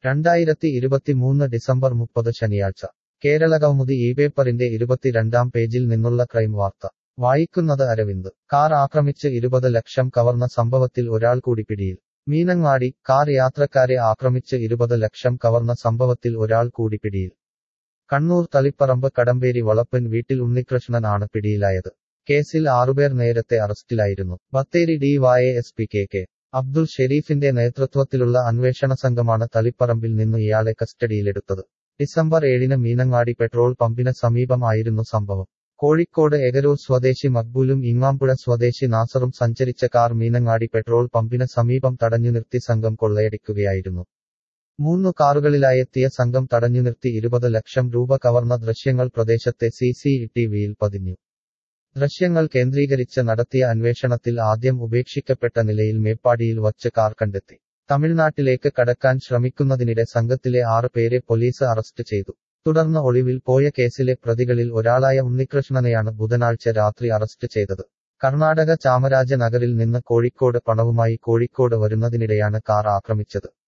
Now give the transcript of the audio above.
രണ്ടായിരത്തി ഇരുപത്തിമൂന്ന് ഡിസംബർ മുപ്പത് ശനിയാഴ്ച കേരളകൗമുദി ഈ പേപ്പറിന്റെ ഇരുപത്തിരണ്ടാം പേജിൽ നിന്നുള്ള ക്രൈം വാർത്ത വായിക്കുന്നത് അരവിന്ദ് കാർ ആക്രമിച്ച് ഇരുപത് ലക്ഷം കവർന്ന സംഭവത്തിൽ ഒരാൾ കൂടി പിടിയിൽ മീനങ്ങാടി കാർ യാത്രക്കാരെ ആക്രമിച്ച് ഇരുപത് ലക്ഷം കവർന്ന സംഭവത്തിൽ ഒരാൾ കൂടി പിടിയിൽ കണ്ണൂർ തളിപ്പറമ്പ് കടമ്പേരി വളപ്പൻ വീട്ടിൽ ഉണ്ണികൃഷ്ണൻ ആണ് പിടിയിലായത് കേസിൽ ആറുപേർ നേരത്തെ അറസ്റ്റിലായിരുന്നു Bathery D Y S P K K Abdul ഷെരീഫിന്റെ നേതൃത്വത്തിലുള്ള അന്വേഷണ സംഘമാണ് തളിപ്പറമ്പിൽ നിന്ന് ഇയാളെ കസ്റ്റഡിയിലെടുത്തത് ഡിസംബർ ഏഴിന് മീനങ്ങാടി പെട്രോൾ പമ്പിന് സമീപമായിരുന്നു സംഭവം കോഴിക്കോട് എഗരൂർ സ്വദേശി മക്ബൂലും ഇങ്ങാമ്പുഴ സ്വദേശി നാസറും സഞ്ചരിച്ച കാർ മീനങ്ങാടി പെട്രോൾ പമ്പിന് സമീപം തടഞ്ഞു നിർത്തി സംഘം കൊള്ളയടിക്കുകയായിരുന്നു മൂന്നു കാറുകളിലായെത്തിയ സംഘം തടഞ്ഞു നിർത്തി ഇരുപത് ലക്ഷം രൂപ കവർന്ന ദൃശ്യങ്ങൾ പ്രദേശത്തെ സി സി ടിവിയിൽ പതിഞ്ഞു ദൃശ്യങ്ങൾ കേന്ദ്രീകരിച്ച് നടത്തിയ അന്വേഷണത്തിൽ ആദ്യം ഉപേക്ഷിക്കപ്പെട്ട നിലയിൽ മേപ്പാടിയിൽ വച്ച് കാർ കണ്ടെത്തി തമിഴ്നാട്ടിലേക്ക് കടക്കാൻ ശ്രമിക്കുന്നതിനിടെ സംഘത്തിലെ ആറ് പേരെ പോലീസ് അറസ്റ്റ് ചെയ്തു തുടർന്ന് ഒളിവിൽ പോയ കേസിലെ പ്രതികളിൽ ഒരാളായ ഉണ്ണികൃഷ്ണനെയാണ് ബുധനാഴ്ച രാത്രി അറസ്റ്റ് ചെയ്തത് കർണാടക ചാമരാജനഗറിൽ നിന്ന് കോഴിക്കോട് പണവുമായി കോഴിക്കോട് വരുന്നതിനിടെയാണ് കാർ ആക്രമിച്ചത്